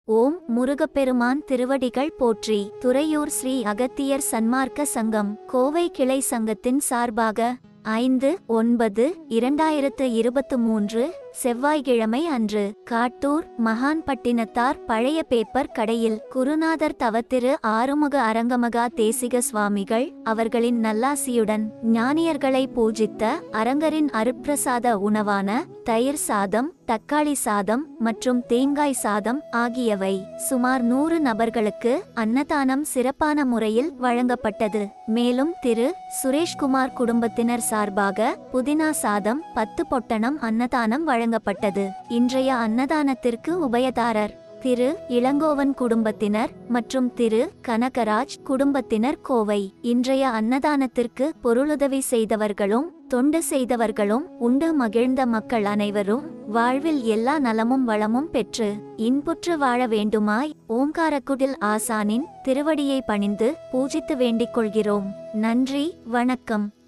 ஓம் முருகப்பெருமான் திருவடிகள் போற்றி துறையூர் ஸ்ரீ அகத்தியர் சன்மார்க்க சங்கம் கோவை கிளை சங்கத்தின் சார்பாக ஐந்து ஒன்பது இரண்டாயிரத்து இருபத்து மூன்று செவ்வாய்க்கிழமை அன்று காட்டூர் மகான்பட்டினத்தார் பழைய பேப்பர் கடையில் குருநாதர் தவத்திரு ஆறுமுக அரங்கமகா தேசிக சுவாமிகள் அவர்களின் நல்லாசியுடன் ஞானியர்களை பூஜித்த அரங்கரின் அருட்பிரசாத உணவான தயிர் சாதம் தக்காளி சாதம் மற்றும் தேங்காய் சாதம் ஆகியவை சுமார் நூறு நபர்களுக்கு அன்னதானம் சிறப்பான முறையில் வழங்கப்பட்டது மேலும் திரு சுரேஷ்குமார் குடும்பத்தினர் சார்பாக புதினா சாதம் பத்து பொட்டணம் அன்னதானம் வழங்கப்பட்டது இன்றைய அன்னதானத்திற்கு உபயதாரர் திரு இளங்கோவன் குடும்பத்தினர் மற்றும் திரு கனகராஜ் குடும்பத்தினர் கோவை இன்றைய அன்னதானத்திற்கு பொருளுதவி செய்தவர்களும் தொண்டு செய்தவர்களும் உண்டு மகிழ்ந்த மக்கள் அனைவரும் வாழ்வில் எல்லா நலமும் வளமும் பெற்று இன்புற்று வாழ வேண்டுமாய் ஓங்காரக்குடில் ஆசானின் திருவடியை பணிந்து பூஜித்து வேண்டிக் கொள்கிறோம் நன்றி வணக்கம்